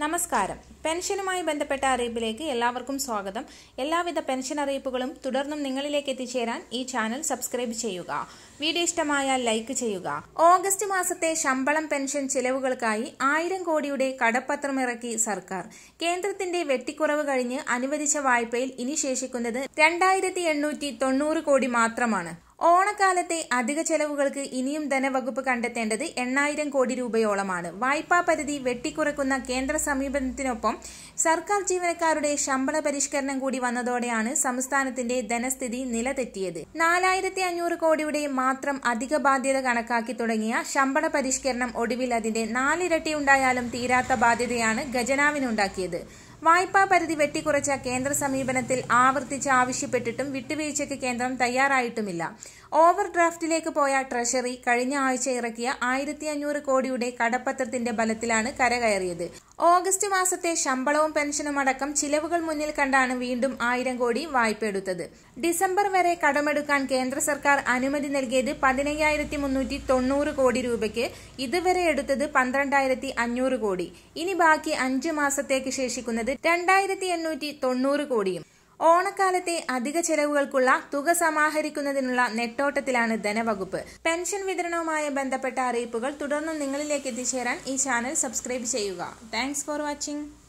നമസ്കാരം പെൻഷനുമായി ബന്ധപ്പെട്ട അറിയിപ്പിലേക്ക് എല്ലാവർക്കും സ്വാഗതം എല്ലാവിധ പെൻഷൻ അറിയിപ്പുകളും തുടർന്നും നിങ്ങളിലേക്ക് എത്തിച്ചേരാൻ ഈ ചാനൽ സബ്സ്ക്രൈബ് ചെയ്യുക വീഡിയോ ഇഷ്ടമായാൽ ലൈക്ക് ചെയ്യുക ഓഗസ്റ്റ് മാസത്തെ ശമ്പളം പെൻഷൻ ചിലവുകൾക്കായി ആയിരം കോടിയുടെ കടപ്പത്രം ഇറക്കി സർക്കാർ കേന്ദ്രത്തിന്റെ വെട്ടിക്കുറവ് കഴിഞ്ഞ് അനുവദിച്ച വായ്പയിൽ ഇനി ശേഷിക്കുന്നത് രണ്ടായിരത്തി എണ്ണൂറ്റി തൊണ്ണൂറ് കോടി മാത്രമാണ് ഓണക്കാലത്തെ അധിക ചെലവുകൾക്ക് ഇനിയും ധനവകുപ്പ് കണ്ടെത്തേണ്ടത് എണ്ണായിരം കോടി രൂപയോളമാണ് വായ്പാ പരിധി വെട്ടിക്കുറക്കുന്ന കേന്ദ്ര സമീപനത്തിനൊപ്പം സർക്കാർ ജീവനക്കാരുടെ ശമ്പള പരിഷ്കരണം കൂടി വന്നതോടെയാണ് സംസ്ഥാനത്തിന്റെ ധനസ്ഥിതി നിലതെറ്റിയത് നാലായിരത്തി അഞ്ഞൂറ് കോടിയുടെ മാത്രം അധിക ബാധ്യത കണക്കാക്കി തുടങ്ങിയ ശമ്പള പരിഷ്കരണം ഒടുവിൽ അതിന്റെ നാലിരട്ടി ഉണ്ടായാലും തീരാത്ത ബാധ്യതയാണ് ഖജനാവിനുണ്ടാക്കിയത് വായ്പാ പരിധി വെട്ടിക്കുറച്ച കേന്ദ്ര സമീപനത്തിൽ ആവർത്തിച്ച് ആവശ്യപ്പെട്ടിട്ടും വിട്ടുവീഴ്ചയ്ക്ക് കേന്ദ്രം തയ്യാറായിട്ടുമില്ല ഓവർ ഡ്രാഫ്റ്റിലേക്ക് പോയ ട്രഷറി കഴിഞ്ഞ ആഴ്ച ഇറക്കിയ ആയിരത്തി അഞ്ഞൂറ് കോടിയുടെ കടപ്പത്രത്തിന്റെ ബലത്തിലാണ് കരകയറിയത് ഓഗസ്റ്റ് മാസത്തെ ശമ്പളവും പെൻഷനും അടക്കം ചിലവുകൾ മുന്നിൽ കണ്ടാണ് വീണ്ടും ആയിരം കോടി വായ്പ എടുത്തത് ഡിസംബർ വരെ കടമെടുക്കാൻ കേന്ദ്ര സർക്കാർ അനുമതി നൽകിയത് പതിനയ്യായിരത്തി മുന്നൂറ്റി തൊണ്ണൂറ് കോടി രൂപയ്ക്ക് ഇതുവരെ എടുത്തത് പന്ത്രണ്ടായിരത്തി അഞ്ഞൂറ് കോടി ഇനി ബാക്കി അഞ്ചു മാസത്തേക്ക് ശേഷിക്കുന്നത് രണ്ടായിരത്തി എണ്ണൂറ്റി തൊണ്ണൂറ് കോടിയും ഓണക്കാലത്തെ അധിക ചെലവുകൾക്കുള്ള തുക സമാഹരിക്കുന്നതിനുള്ള നെട്ടോട്ടത്തിലാണ് ധനവകുപ്പ് പെൻഷൻ വിതരണവുമായി ബന്ധപ്പെട്ട അറിയിപ്പുകൾ തുടർന്നും നിങ്ങളിലേക്ക് എത്തിച്ചേരാൻ ഈ ചാനൽ സബ്സ്ക്രൈബ് ചെയ്യുക താങ്ക്സ് ഫോർ വാച്ചിങ്